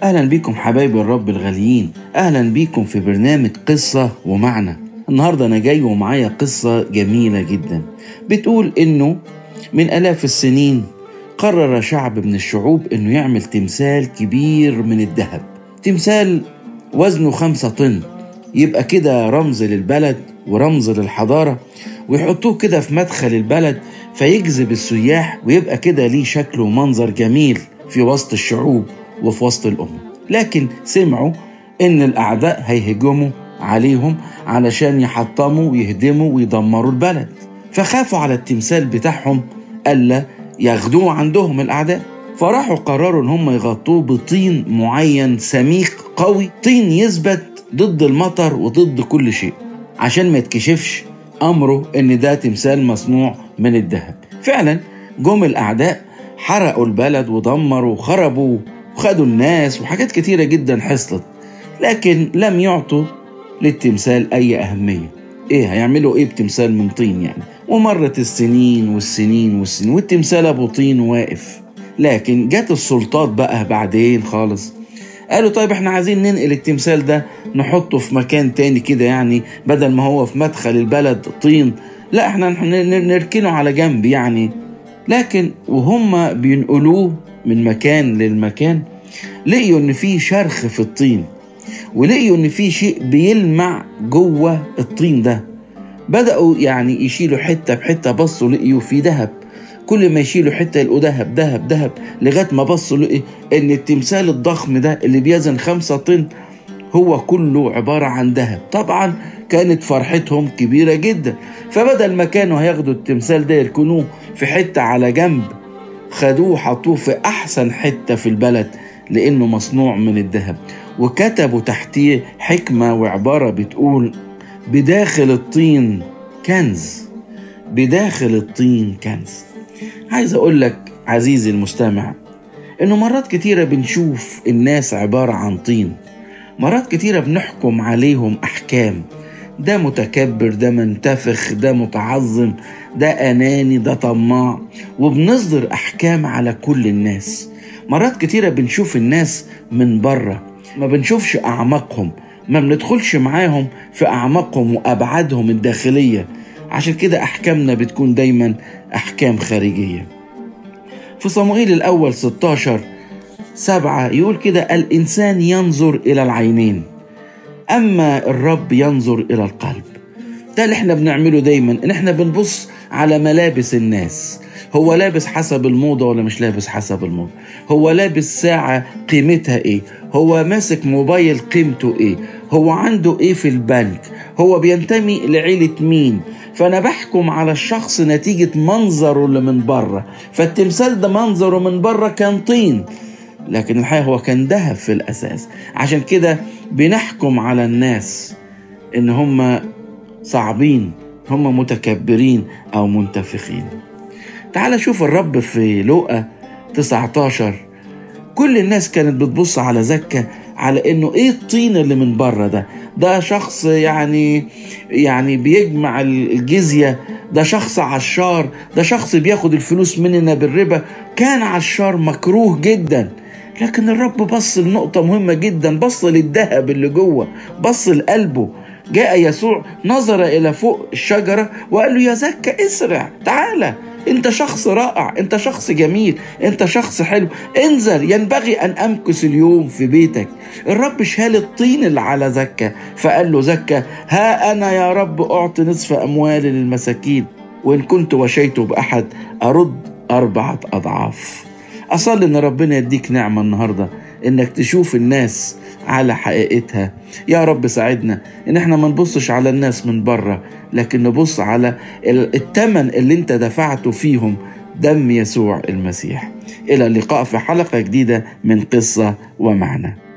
أهلا بيكم حبايب الرب الغاليين أهلا بيكم في برنامج قصة ومعنى النهاردة أنا جاي ومعايا قصة جميلة جدا بتقول إنه من آلاف السنين قرر شعب من الشعوب إنه يعمل تمثال كبير من الذهب تمثال وزنه خمسة طن يبقى كده رمز للبلد ورمز للحضارة ويحطوه كده في مدخل البلد فيجذب السياح ويبقى كده ليه شكل ومنظر جميل في وسط الشعوب وفي وسط الأمة لكن سمعوا إن الأعداء هيهجموا عليهم علشان يحطموا ويهدموا ويدمروا البلد فخافوا على التمثال بتاعهم ألا ياخدوه عندهم الأعداء فراحوا قرروا إن هم يغطوه بطين معين سميك قوي طين يثبت ضد المطر وضد كل شيء عشان ما يتكشفش أمره إن ده تمثال مصنوع من الذهب فعلا جم الأعداء حرقوا البلد ودمروا وخربوا وخدوا الناس وحاجات كتيرة جدا حصلت لكن لم يعطوا للتمثال أي أهمية إيه هيعملوا إيه بتمثال من طين يعني ومرت السنين والسنين والسنين والتمثال أبو طين واقف لكن جت السلطات بقى بعدين خالص قالوا طيب احنا عايزين ننقل التمثال ده نحطه في مكان تاني كده يعني بدل ما هو في مدخل البلد طين لا احنا نركنه على جنب يعني لكن وهم بينقلوه من مكان للمكان لقيوا ان في شرخ في الطين ولقيوا ان في شيء بيلمع جوه الطين ده بدأوا يعني يشيلوا حتة بحتة بصوا لقيوا في ذهب كل ما يشيلوا حته يلقوا ذهب ذهب ذهب لغايه ما بصوا لقي ان التمثال الضخم ده اللي بيزن خمسة طن هو كله عباره عن ذهب طبعا كانت فرحتهم كبيره جدا فبدل ما كانوا هياخدوا التمثال ده يركنوه في حته على جنب خدوه حطوه في احسن حته في البلد لانه مصنوع من الذهب وكتبوا تحتيه حكمه وعباره بتقول بداخل الطين كنز بداخل الطين كنز عايز اقول لك عزيزي المستمع انه مرات كتيرة بنشوف الناس عبارة عن طين مرات كتيرة بنحكم عليهم احكام ده متكبر ده منتفخ ده متعظم ده اناني ده طماع وبنصدر احكام على كل الناس مرات كتيرة بنشوف الناس من بره ما بنشوفش اعماقهم ما بندخلش معاهم في اعماقهم وابعادهم الداخليه عشان كده أحكامنا بتكون دايما أحكام خارجية في صموئيل الأول 16 سبعة يقول كده الإنسان ينظر إلى العينين أما الرب ينظر إلى القلب ده اللي احنا بنعمله دايما ان احنا بنبص على ملابس الناس هو لابس حسب الموضة ولا مش لابس حسب الموضة هو لابس ساعة قيمتها ايه هو ماسك موبايل قيمته ايه هو عنده ايه في البنك هو بينتمي لعيلة مين فانا بحكم على الشخص نتيجة منظره اللي من بره فالتمثال ده منظره من بره كان طين لكن الحقيقة هو كان ذهب في الأساس عشان كده بنحكم على الناس إن هم صعبين هم متكبرين أو منتفخين تعال شوف الرب في لوقا 19 كل الناس كانت بتبص على زكا على انه ايه الطين اللي من بره ده ده شخص يعني يعني بيجمع الجزيه ده شخص عشار ده شخص بياخد الفلوس مننا بالربا كان عشار مكروه جدا لكن الرب بص لنقطه مهمه جدا بص للذهب اللي جوه بص لقلبه جاء يسوع نظر الى فوق الشجره وقال له يا زكا اسرع تعالى انت شخص رائع انت شخص جميل انت شخص حلو انزل ينبغي ان امكث اليوم في بيتك الرب شال الطين اللي على زكا فقال له زكا ها انا يا رب اعطي نصف اموالي للمساكين وان كنت وشيت باحد ارد اربعه اضعاف اصلي ان ربنا يديك نعمه النهارده انك تشوف الناس على حقيقتها يا رب ساعدنا ان احنا ما نبصش على الناس من بره لكن نبص على الثمن اللي انت دفعته فيهم دم يسوع المسيح الى اللقاء في حلقه جديده من قصه ومعنى